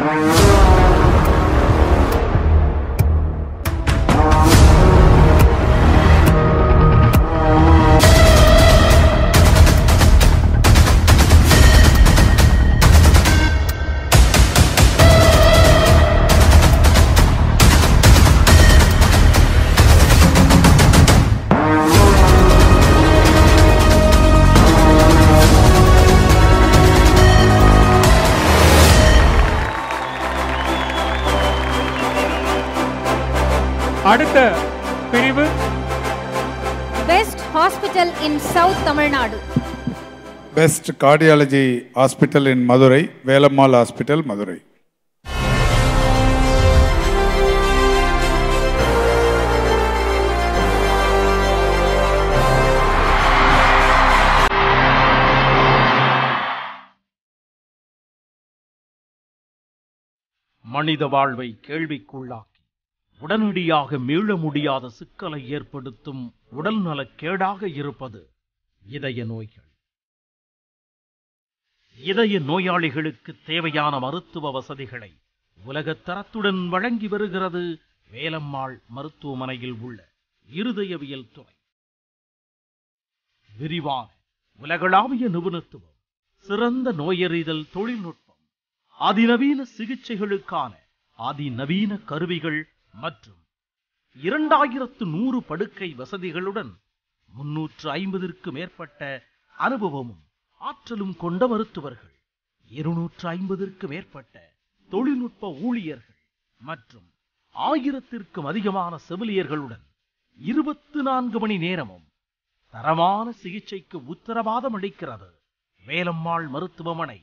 அடுத்த பிரிவு best hospital in south Tamil Nadu best cardiology hospital in Madurai Velammal hospital Madurai மனித வாழ்வை கேள்விக்குள்ளாக்கி உடனடியாக மீள முடியாத சிக்கலை ஏற்படுத்தும் உடல்நலக் கேடாக இருப்பது இதய நோய்கள் இதய நோயாளிகளுக்கு தேவையான மருத்துவ வசதிகளை உலகத் தரத்துடன் வழங்கி வருகிறது வேலம்மாள் மருத்துவமனையில் உள்ள இருதயவியல் துறை விரிவான உலகளாவிய நிபுணத்துவம் சிறந்த நோயறிதல் தொழில்நுட்பம் அதிநவீன சிகிச்சைகளுக்கான அதிநவீன கருவிகள் மற்றும் இரண்டாயிரத்து நூறு படுக்கை வசதிகளுடன் முன்னூற்று ஐம்பதிற்கு மேற்பட்ட அனுபவமும் ஆற்றலும் கொண்ட மருத்துவர்கள் இருநூற்று ஐம்பதிற்கு மேற்பட்ட தொழில்நுட்ப ஊழியர்கள் மற்றும் ஆயிரத்திற்கும் அதிகமான செவிலியர்களுடன் இருபத்து நான்கு மணி நேரமும் தரமான சிகிச்சைக்கு உத்தரவாதம் அளிக்கிறது வேலம்மாள் மருத்துவமனை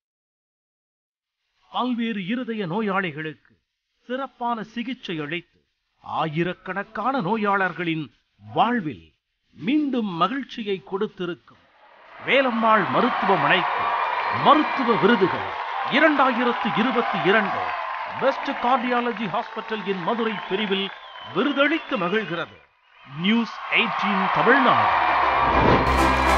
பல்வேறு இருதய நோயாளிகளுக்கு சிறப்பான சிகிச்சை அளித்து ஆயிரக்கணக்கான நோயாளர்களின் வாழ்வில் மீண்டும் மகிழ்ச்சியை கொடுத்திருக்கும் வேலம்மாள் மருத்துவமனைக்கு மருத்துவ விருதுகள் இரண்டாயிரத்து இருபத்தி இரண்டு best cardiology hospital in Madurai பிரிவில் விருதளித்து மகிழ்கிறது நியூஸ் எயிட்டீன் தமிழ்நாடு